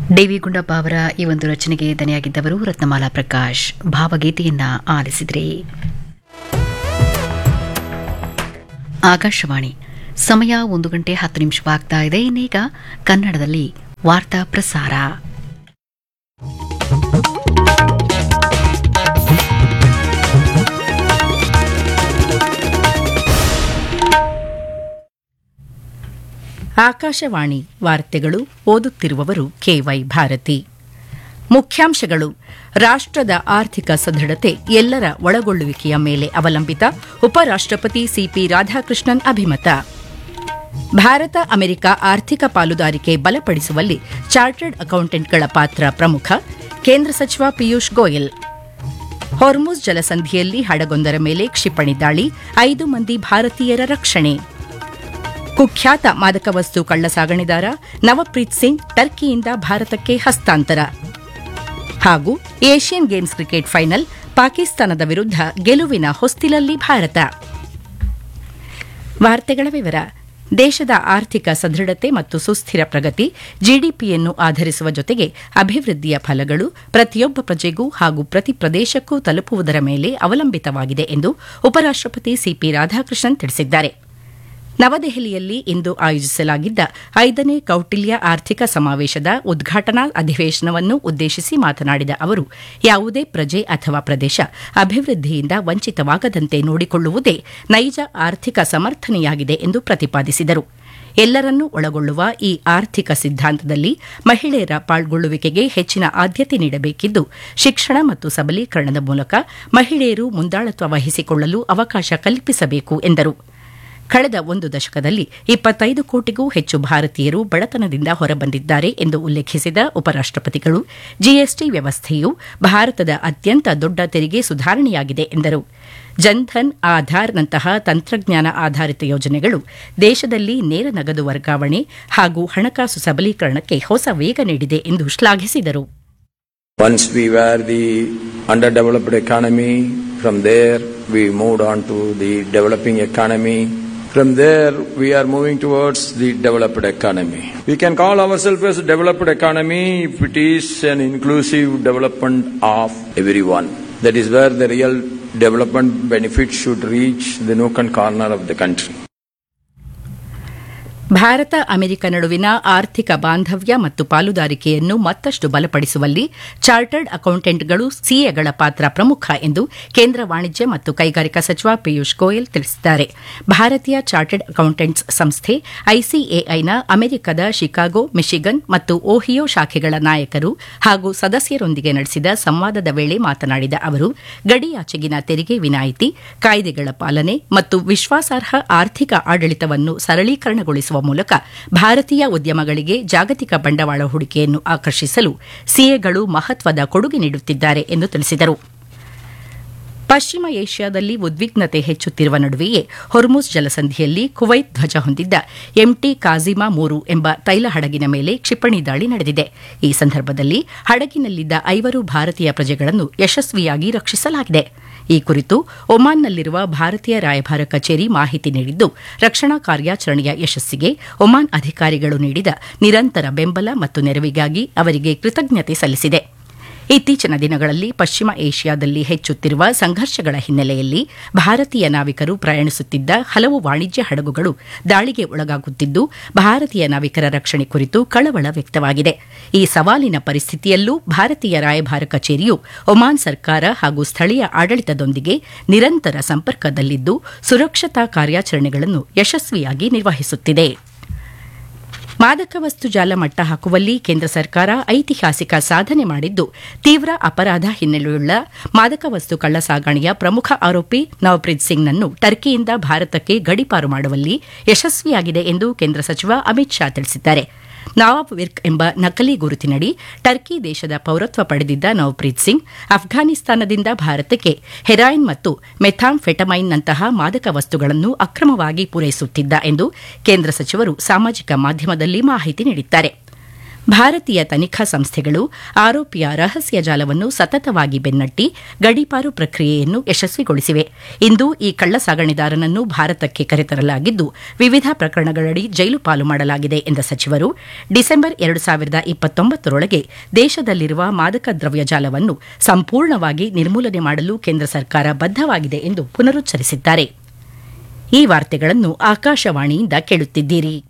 D Gundappa ಅವರ ಈ ಒಂದು ರಚನೆಗೆ ದನಿಯಾಗಿದ್ದವರು ರತ್ನಮಾಲಾ ಪ್ರಕಾಶ್ ಭಾವಗೀತೆಯನ್ನ ಆಲಿಸಿದ್ರಿ ಆಕಾಶವಾಣಿ ಸಮಯ ಒಂದು ಗಂಟೆ ಹತ್ತು ನಿಮಿಷವಾಗ್ತಾ ಇದೆ ಇನ್ನೀಗ ಕನ್ನಡದಲ್ಲಿ ವಾರ್ತಾ ಪ್ರಸಾರ ಆಕಾಶವಾಣಿ ವಾರ್ತೆಗಳು ಓದುತ್ತಿರುವವರು ಕೆವೈ ಭಾರತಿ ಮುಖ್ಯಾಂಶಗಳು ರಾಷ್ಟ್ರದ ಆರ್ಥಿಕ ಸದೃಢತೆ ಎಲ್ಲರ ಒಳಗೊಳ್ಳುವಿಕೆಯ ಮೇಲೆ ಅವಲಂಬಿತ ಉಪರಾಷ್ಟ್ರಪತಿ ಸಿಪಿ ರಾಧಾಕೃಷ್ಣನ್ ಅಭಿಮತ ಭಾರತ ಅಮೆರಿಕ ಆರ್ಥಿಕ ಪಾಲುದಾರಿಕೆ ಬಲಪಡಿಸುವಲ್ಲಿ ಚಾರ್ಟರ್ಡ್ ಅಕೌಂಟೆಂಟ್ಗಳ ಪಾತ್ರ ಪ್ರಮುಖ ಕೇಂದ್ರ ಸಚಿವ ಪಿಯೂಷ್ ಗೋಯಲ್ ಹೊರ್ಮುಜ್ ಜಲಸಂಧಿಯಲ್ಲಿ ಹಡಗೊಂದರ ಮೇಲೆ ಕ್ಷಿಪಣಿ ದಾಳಿ ಐದು ಮಂದಿ ಭಾರತೀಯರ ರಕ್ಷಣೆ ಕುಖ್ಯಾತ ಮಾದಕ ವಸ್ತು ಕಳ್ಳಸಾಗಣೆದಾರ ನವಪ್ರೀತ್ ಸಿಂಗ್ ಟರ್ಕಿಯಿಂದ ಭಾರತಕ್ಕೆ ಹಸ್ತಾಂತರ ಹಾಗೂ ಏಷ್ಯನ್ ಗೇಮ್ಸ್ ಕ್ರಿಕೆಟ್ ಫೈನಲ್ ಪಾಕಿಸ್ತಾನದ ವಿರುದ್ಧ ಗೆಲುವಿನ ಹೊಸ್ತಿಲಲ್ಲಿ ಭಾರತ ವಾರ್ತೆಗಳ ವಿವರ ದೇಶದ ಆರ್ಥಿಕ ಸದೃಢತೆ ಮತ್ತು ಸುಸ್ಥಿರ ಪ್ರಗತಿ ಜಿಡಿಪಿಯನ್ನು ಆಧರಿಸುವ ಜೊತೆಗೆ ಅಭಿವೃದ್ಧಿಯ ಫಲಗಳು ಪ್ರತಿಯೊಬ್ಬ ಪ್ರಜೆಗೂ ಹಾಗೂ ಪ್ರತಿ ಪ್ರದೇಶಕ್ಕೂ ತಲುಪುವುದರ ಮೇಲೆ ಅವಲಂಬಿತವಾಗಿದೆ ಎಂದು ಉಪರಾಷ್ಟ್ರಪತಿ ಸಿಪಿ ರಾಧಾಕೃಷ್ಣನ್ ತಿಳಿಸಿದ್ದಾರೆ ನವದೆಹಲಿಯಲ್ಲಿ ಇಂದು ಆಯೋಜಿಸಲಾಗಿದ್ದ ಐದನೇ ಕೌಟಿಲ್ಯ ಆರ್ಥಿಕ ಸಮಾವೇಶದ ಉದ್ಘಾಟನಾ ಅಧಿವೇಶನವನ್ನು ಉದ್ದೇಶಿಸಿ ಮಾತನಾಡಿದ ಅವರು ಯಾವುದೇ ಪ್ರಜೆ ಅಥವಾ ಪ್ರದೇಶ ಅಭಿವೃದ್ಧಿಯಿಂದ ವಂಚಿತವಾಗದಂತೆ ನೋಡಿಕೊಳ್ಳುವುದೇ ನೈಜ ಆರ್ಥಿಕ ಸಮರ್ಥನೆಯಾಗಿದೆ ಎಂದು ಪ್ರತಿಪಾದಿಸಿದರು ಎಲ್ಲರನ್ನೂ ಒಳಗೊಳ್ಳುವ ಈ ಆರ್ಥಿಕ ಸಿದ್ಧಾಂತದಲ್ಲಿ ಮಹಿಳೆಯರ ಪಾಲ್ಗೊಳ್ಳುವಿಕೆಗೆ ಹೆಚ್ಚಿನ ಆದ್ಯತೆ ನೀಡಬೇಕಿದ್ದು ಶಿಕ್ಷಣ ಮತ್ತು ಸಬಲೀಕರಣದ ಮೂಲಕ ಮಹಿಳೆಯರು ಮುಂದಾಳತ್ವ ವಹಿಸಿಕೊಳ್ಳಲು ಅವಕಾಶ ಕಲ್ಪಿಸಬೇಕು ಎಂದರು ಕಳೆದ ಒಂದು ದಶಕದಲ್ಲಿ ಇಪ್ಪತ್ತೈದು ಕೋಟಿಗೂ ಹೆಚ್ಚು ಭಾರತೀಯರು ಬಡತನದಿಂದ ಹೊರಬಂದಿದ್ದಾರೆ ಎಂದು ಉಲ್ಲೇಖಿಸಿದ ಉಪರಾಷ್ಟಪತಿಗಳು ಜಿಎಸ್ಟಿ ವ್ಯವಸ್ಥೆಯು ಭಾರತದ ಅತ್ಯಂತ ದೊಡ್ಡ ತೆರಿಗೆ ಸುಧಾರಣೆಯಾಗಿದೆ ಎಂದರು ಜನ್ಧನ್ ಆಧಾರ್ನಂತಹ ತಂತ್ರಜ್ಞಾನ ಆಧಾರಿತ ಯೋಜನೆಗಳು ದೇಶದಲ್ಲಿ ನೇರ ನಗದು ವರ್ಗಾವಣೆ ಹಾಗೂ ಹಣಕಾಸು ಸಬಲೀಕರಣಕ್ಕೆ ಹೊಸ ವೇಗ ನೀಡಿದೆ ಎಂದು ಶ್ಲಾಘಿಸಿದರು Once we were the underdeveloped economy, from there we moved on to the developing economy. From there we are moving towards the developed economy. We can call ourselves as a developed economy if it is an inclusive development of everyone. That is where the real development benefits should reach the nook and corner of the country. Bharat America ನಡುವಿನ ಆರ್ಥಿಕ ಬಾಂಧವ್ಯ ಮತ್ತು ಪಾಲುದಾರಿಕೆಯನ್ನು ಮತ್ತಷ್ಟು ಬಲಪಡಿಸುವಲ್ಲಿ chartered ಅಕೌಂಟೆಂಟ್ಗಳು ಸಿಎಗಳ ಪಾತ್ರ ಪ್ರಮುಖ ಎಂದು ಕೇಂದ್ರ ವಾಣಿಜ್ಯ ಮತ್ತು ಕೈಗಾರಿಕಾ ಸಚಿವ ಪಿಯೂಷ್ ಗೋಯಲ್ ತಿಳಿಸಿದ್ದಾರೆ ಭಾರತೀಯ ಚಾರ್ಟರ್ಡ್ ಅಕೌಂಟೆಂಟ್ಸ್ ಸಂಸ್ಥೆ ಐಸಿಎಐನ ಅಮೆರಿಕದ ಶಿಕಾಗೋ ಮಿಶಿಗನ್ ಮತ್ತು ಓಹಿಯೋ ಶಾಖೆಗಳ ನಾಯಕರು ಹಾಗೂ ಸದಸ್ಯರೊಂದಿಗೆ ನಡೆಸಿದ ಸಂವಾದದ ವೇಳೆ ಮಾತನಾಡಿದ ಅವರು ಗಡಿಯಾಚೆಗಿನ ತೆರಿಗೆ ವಿನಾಯಿತಿ ಕಾಯ್ದೆಗಳ ಪಾಲನೆ ಮತ್ತು ವಿಶ್ವಾಸಾರ್ಹ ಆರ್ಥಿಕ ಆಡಳಿತವನ್ನು ಸರಳೀಕರಣಗೊಳಿಸುವ ಮೂಲಕ ಭಾರತೀಯ ಉದ್ಯಮಗಳಿಗೆ ಜಾಗತಿಕ ಬಂಡವಾಳ ಹೂಡಿಕೆಯನ್ನು ಆಕರ್ಷಿಸಲು ಸಿಎಗಳು ಮಹತ್ವದ ಕೊಡುಗೆ ನೀಡುತ್ತಿದ್ದಾರೆ ಎಂದು ತಿಳಿಸಿದರು ಪಶ್ಚಿಮ ಏಷ್ಯಾದಲ್ಲಿ ಉದ್ವಿಗ್ನತೆ ಹೆಚ್ಚುತ್ತಿರುವ ನಡುವೆಯೇ ಹೊರ್ಮುಜ್ ಜಲಸಂಧಿಯಲ್ಲಿ ಕುವೈತ್ ಧ್ವಜ ಹೊಂದಿದ್ದ ಎಂಟಿ ಕಾಜಿಮಾ ಮೂರು ಎಂಬ ತೈಲ ಹಡಗಿನ ಮೇಲೆ ಕ್ಷಿಪಣಿ ದಾಳಿ ನಡೆದಿದೆ ಈ ಸಂದರ್ಭದಲ್ಲಿ ಹಡಗಿನಲ್ಲಿದ್ದ ಐವರು ಭಾರತೀಯ ಪ್ರಜೆಗಳನ್ನು ಯಶಸ್ವಿಯಾಗಿ ರಕ್ಷಿಸಲಾಗಿದೆ ಈ ಕುರಿತು ಒಮಾನ್ನಲ್ಲಿರುವ ಭಾರತೀಯ ರಾಯಭಾರ ಕಚೇರಿ ಮಾಹಿತಿ ನೀಡಿದ್ದು ರಕ್ಷಣಾ ಕಾರ್ಯಾಚರಣೆಯ ಯಶಸ್ಸಿಗೆ ಒಮಾನ್ ಅಧಿಕಾರಿಗಳು ನೀಡಿದ ನಿರಂತರ ಬೆಂಬಲ ಮತ್ತು ನೆರವಿಗಾಗಿ ಅವರಿಗೆ ಕೃತಜ್ಞತೆ ಸಲ್ಲಿಸಿದೆ ಇತ್ತೀಚಿನ ದಿನಗಳಲ್ಲಿ ಪಶ್ಚಿಮ ಏಷ್ಯಾದಲ್ಲಿ ಹೆಚ್ಚುತ್ತಿರುವ ಸಂಘರ್ಷಗಳ ಹಿನ್ನೆಲೆಯಲ್ಲಿ ಭಾರತೀಯ ನಾವಿಕರು ಪ್ರಯಾಣಿಸುತ್ತಿದ್ದ ಹಲವು ವಾಣಿಜ್ಯ ಹಡಗುಗಳು ದಾಳಿಗೆ ಒಳಗಾಗುತ್ತಿದ್ದು ಭಾರತೀಯ ನಾವಿಕರ ರಕ್ಷಣೆ ಕುರಿತು ಕಳವಳ ವ್ಯಕ್ತವಾಗಿದೆ ಈ ಸವಾಲಿನ ಪರಿಸ್ಥಿತಿಯಲ್ಲೂ ಭಾರತೀಯ ರಾಯಭಾರ ಕಚೇರಿಯು ಒಮಾನ್ ಸರ್ಕಾರ ಹಾಗೂ ಸ್ಥಳೀಯ ಆಡಳಿತದೊಂದಿಗೆ ನಿರಂತರ ಸಂಪರ್ಕದಲ್ಲಿದ್ದು ಸುರಕ್ಷತಾ ಕಾರ್ಯಾಚರಣೆಗಳನ್ನು ಯಶಸ್ವಿಯಾಗಿ ನಿರ್ವಹಿಸುತ್ತಿದೆ ಮಾದಕ ವಸ್ತು ಜಾಲ ಮಟ್ಟ ಹಾಕುವಲ್ಲಿ ಕೇಂದ್ರ ಸರ್ಕಾರ ಐತಿಹಾಸಿಕ ಸಾಧನೆ ಮಾಡಿದ್ದು ತೀವ್ರ ಅಪರಾಧ ಹಿನ್ನೆಲೆಯುಳ್ಳ ಮಾದಕ ವಸ್ತು ಕಳ್ಳಸಾಗಣೆಯ ಪ್ರಮುಖ ಆರೋಪಿ ನವಪ್ರೀತ್ ಸಿಂಗ್ನನ್ನು ಟರ್ಕಿಯಿಂದ ಭಾರತಕ್ಕೆ ಗಡಿಪಾರು ಮಾಡುವಲ್ಲಿ ಯಶಸ್ವಿಯಾಗಿದೆ ಎಂದು ಕೇಂದ್ರ ಸಚಿವ ಅಮಿತ್ ಶಾ ತಿಳಿಸಿದ್ದಾರೆ ನವಾಬ್ ವಿರ್ಕ್ ಎಂಬ ನಕಲಿ ಗುರುತಿನಡಿ ಟರ್ಕಿ ದೇಶದ ಪೌರತ್ವ ಪಡೆದಿದ್ದ ನವಪ್ರೀತ್ ಸಿಂಗ್ ಅಫ್ಘಾನಿಸ್ತಾನದಿಂದ ಭಾರತಕ್ಕೆ ಹೆರಾಯಿನ್ ಮತ್ತು ಮೆಥಾಂಫೆಟಮೈನ್ನಂತಹ ಮಾದಕ ವಸ್ತುಗಳನ್ನು ಅಕ್ರಮವಾಗಿ ಪೂರೈಸುತ್ತಿದ್ದ ಎಂದು ಕೇಂದ್ರ ಸಚಿವರು ಸಾಮಾಜಿಕ ಮಾಧ್ಯಮದಲ್ಲಿ ಮಾಹಿತಿ ನೀಡಿದ್ದಾರೆ ಭಾರತೀಯ ತನಿಖಾ ಸಂಸ್ಥೆಗಳು ಆರೋಪಿಯ ರಹಸ್ಯ ಜಾಲವನ್ನು ಸತತವಾಗಿ ಬೆನ್ನಟ್ಟಿ ಗಡೀಪಾರು ಪ್ರಕ್ರಿಯೆಯನ್ನು ಯಶಸ್ವಿಗೊಳಿಸಿವೆ ಇಂದು ಈ ಕಳ್ಳ ಸಾಗಣೆದಾರನನ್ನು ಭಾರತಕ್ಕೆ ಕರೆತರಲಾಗಿದ್ದು ವಿವಿಧ ಪ್ರಕರಣಗಳಡಿ ಜೈಲು ಪಾಲು ಮಾಡಲಾಗಿದೆ ಎಂದ ಸಚಿವರು ಡಿಸೆಂಬರ್ ಎರಡು ಸಾವಿರದ ಇಪ್ಪತ್ತೊಂಬತ್ತರೊಳಗೆ ದೇಶದಲ್ಲಿರುವ ಮಾದಕ ದ್ರವ್ಯ ಜಾಲವನ್ನು ಸಂಪೂರ್ಣವಾಗಿ ನಿರ್ಮೂಲನೆ ಮಾಡಲು ಕೇಂದ್ರ ಸರ್ಕಾರ ಬದ್ಧವಾಗಿದೆ ಎಂದು ಪುನರುಚ್ಚರಿಸಿದ್ದಾರೆ ಈ ವಾರ್ತೆಗಳನ್ನು ಆಕಾಶವಾಣಿಯಿಂದ ಕೇಳುತ್ತಿದ್ದೀರಿ